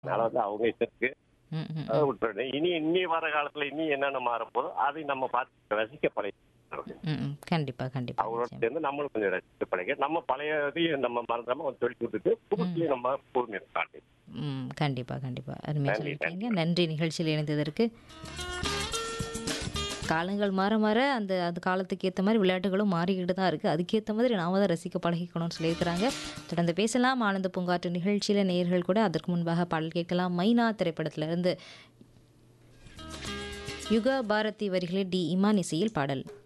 அதனால வந்து அவங்க இஷ்டத்துக்கு ம், ம், அதை விட்டுறணும் இனி இனி வர காலத்துல இனி என்னென்ன மாறப்போதோ அதை நம்ம பார்த்து ரசிக்க பழகி ம், ம். கண்டிப்பா கண்டிப்பா அவங்களோட நிச்சயம். சேர்ந்து நம்மளும் கொஞ்சம் ரசிக்க பழகி நம்ம பழையதையும் நம்ம மறந்தாம கொஞ்சம் சொல்லி கொடுத்துட்டு புதுசையும் நம்ம பூர்ணி காட்டி ம் கண்டிப்பா கண்டிப்பா அருமையாக நன்றி, சொல்லியிருக்கீங்க நன்றி நிகழ்ச்சியில் இணைந்ததற்கு காலங்கள் மாற மாற அந்த அந்த காலத்துக்கு ஏற்ற மாதிரி விளையாட்டுகளும் மாறிக்கிட்டு தான் இருக்குது அதுக்கேற்ற மாதிரி நாம தான் ரசிக்க பழகிக்கணும்னு சொல்லியிருக்கிறாங்க தொடர்ந்து பேசலாம் ஆனந்த பூங்காற்று நிகழ்ச்சியில் நேயர்கள் கூட அதற்கு முன்பாக பாடல் கேட்கலாம் மைனா திரைப்படத்திலிருந்து யுகா பாரதி வரிகளில் டி இமான் இசையில் பாடல்